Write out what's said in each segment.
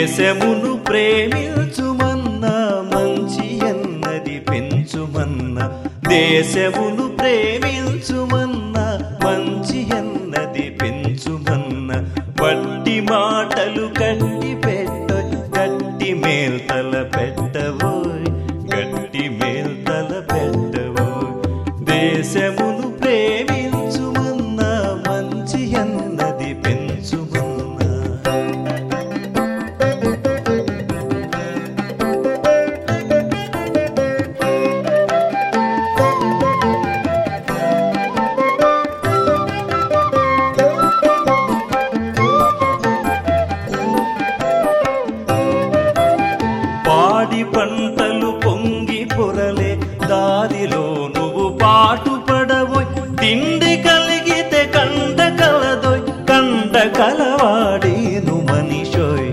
దేశమును ప్రేమించుమన్నా మంచి అన్నది పెంచుమన్నా దేశమును ప్రేమించుమన్నా మంచి అన్నది పెంచుమన్నా వట్టి మాటలు కట్టి పెట్ట గట్టి మేల్తల పెట్టవోయ్ గట్టి మేల్తల పెట్టవోయ్ దేశమును ప్రేమించుమన్నా మంచి అన్నది పెంచుమన్నా పాడి పంటలు పొంగి పొరలే దారిలో నువ్వు పాటు పడవోయ్ తిండి కలిగితే కండ కలదోయ్ కండ కలవాడేను మనిషోయ్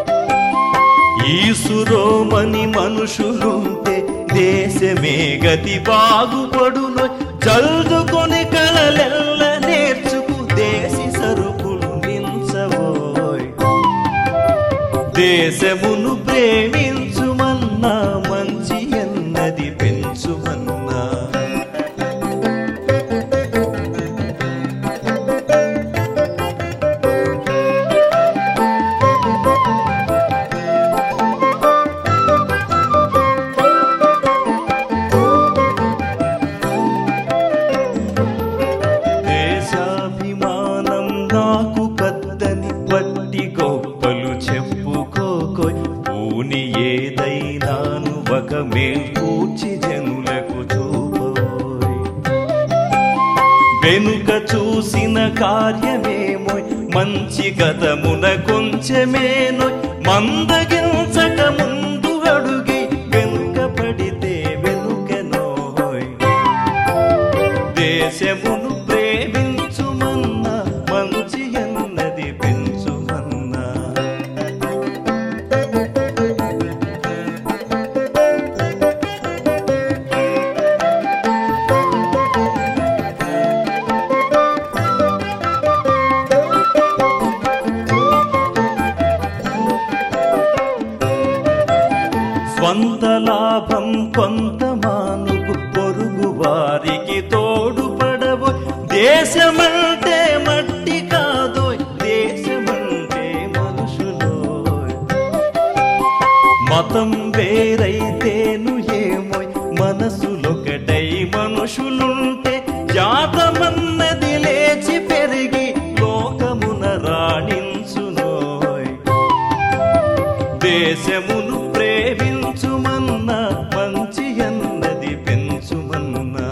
ఈసురోమని మనుషులుంటే దేశమే గతి బాగుపడునోయ్ చల్దుకొని కలలెల్ల నేర్చుకు దేశి సరుకులు నించవోయ్ దేశమును ప్రేమించుమన్నా మంచి అన్నది పెంచుమన్నా దేశాభిమానం నాకు కద్దని పట్టి గొప్పలు చెప్పుకోకోయ్ పూని ఏదైనాను ఒక మేల్కూర్చి జనులకు చూపోయ్ వెనుక చూసిన కార్యమేమోయ్ మంచి గతమున కొంచెమేనోయ్ మందగించక ముందు అడుగి వెనుక పడితే వెనుకనోయ్ దేశమును ప్రేమించుమన్నా మంచి అన్నది పెంచుమన్నా స్వంత లాభం కొంత మానుకు పొరుగు వారికి తోడుపడవు దేశమంటే మట్టి కాదోయ్ దేశమంటే మనుషులోయ్ మతం వేరైతేను ఏమోయ్ మనసులొకటై మనుషులుంటే జాతమన్నది లేచి పెరిగి లోకమున రాణించునోయ్ దేశమును ప్రేమించుమన్నా మంచి అన్నది పెంచుమన్నా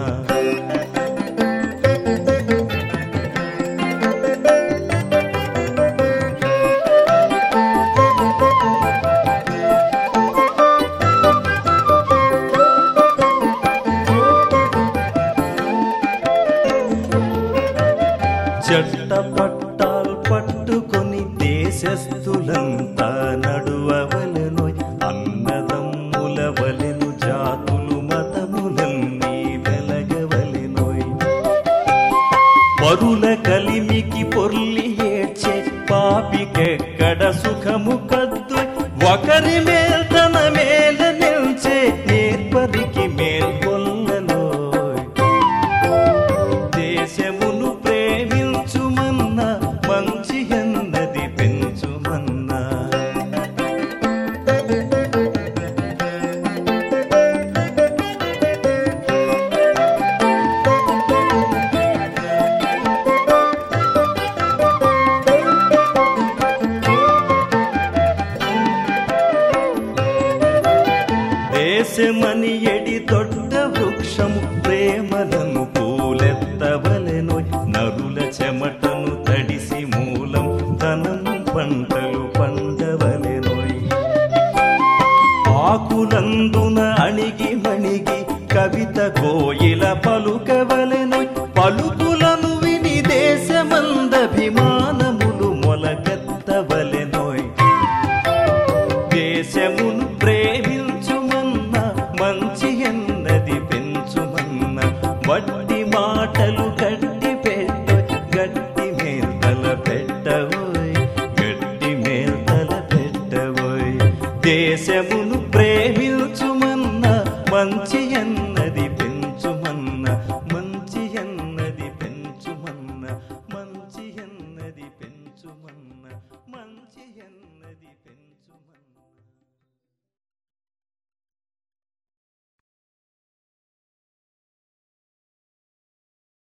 జట్ట పట్టాల్ పట్టుకొని దేశస్థులంతా నడువవలెను అన్నదమ్ముల వలెను జాతులు మతములన్నీ వెలగవలెనోయ్ పరుల కలిమికి పొర్లి ఏడ్చే పాపికెక్కడ సుఖము కద్దు ఒకరి మేల్ తన మేల నిల్చే నేర్పరికి మేల్కొల్లలోయ్ దేశమును ప్రేమించుమన్నా మంచి అన్నది పెంచుమన్నా దేశమని ఎడి దొడ్డ వృక్షము ప్రేమలను పూలెత్తవలెను నరుల చెమటను తడిసి మూలం ధనం పంటలు పండవలెనోయ్ ఆకులందున అణిగి మణిగి కవిత కోయిల పలుకవలెను పలుకులను విని దేశమందభిమానములు మొలకెత్తవలెనోయ్ దేశమును ప్రేమించుమన్నా మంచి ఎన్నది పెంచుమన్న వడ్డి మాటలు గట్టి పెట్ట గట్టి మేల్తల పెట్టవోయ్ గట్టి మేల్తల పెట్టవోయ్ దేశమును ప్రేమించుమన్న మంచి ఎన్న